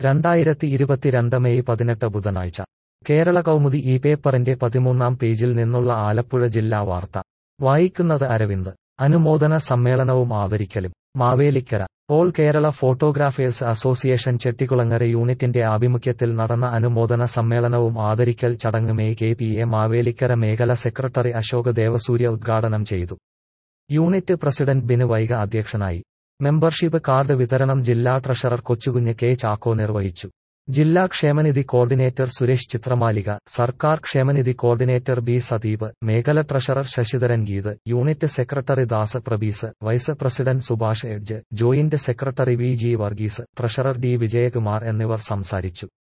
രണ്ടായിരത്തി ഇരുപത്തിരണ്ട് മെയ് പതിനെട്ട് ബുധനാഴ്ച കേരള കൗമുദി ഈ പേപ്പറിന്റെ പതിമൂന്നാം പേജിൽ നിന്നുള്ള ആലപ്പുഴ ജില്ലാ വാർത്ത വായിക്കുന്നത് അരവിന്ദ് അനുമോദന സമ്മേളനവും ആദരിക്കലും Mavelikkara all Kerala photographers association Chettikulangara യൂണിറ്റിന്റെ ആഭിമുഖ്യത്തിൽ നടന്ന അനുമോദന സമ്മേളനവും ആദരിക്കൽ ചടങ്ങ് മെയ് കെ പി എ മാവേലിക്കര മേഖല സെക്രട്ടറി അശോക് ദേവസൂര്യ ഉദ്ഘാടനം ചെയ്തു യൂണിറ്റ് പ്രസിഡന്റ് ബിനു വൈഗ അധ്യക്ഷനായി മെമ്പർഷിപ്പ് കാർഡ് വിതരണം ജില്ലാ ട്രഷറർ കൊച്ചുകുഞ്ഞ് കെ ചാക്കോ നിർവഹിച്ചു ജില്ലാ ക്ഷേമനിധി കോർഡിനേറ്റർ സുരേഷ് ചിത്രമാലിക സർക്കാർ ക്ഷേമനിധി കോർഡിനേറ്റർ ബി സദീപ് മേഖല treasurer Sasidharan Geeth unit secretary Das Prabees vice president Subhash എഡ്ജ് joint secretary V G Varghese treasurer D Vijayakumar എന്നിവർ സംസാരിച്ചു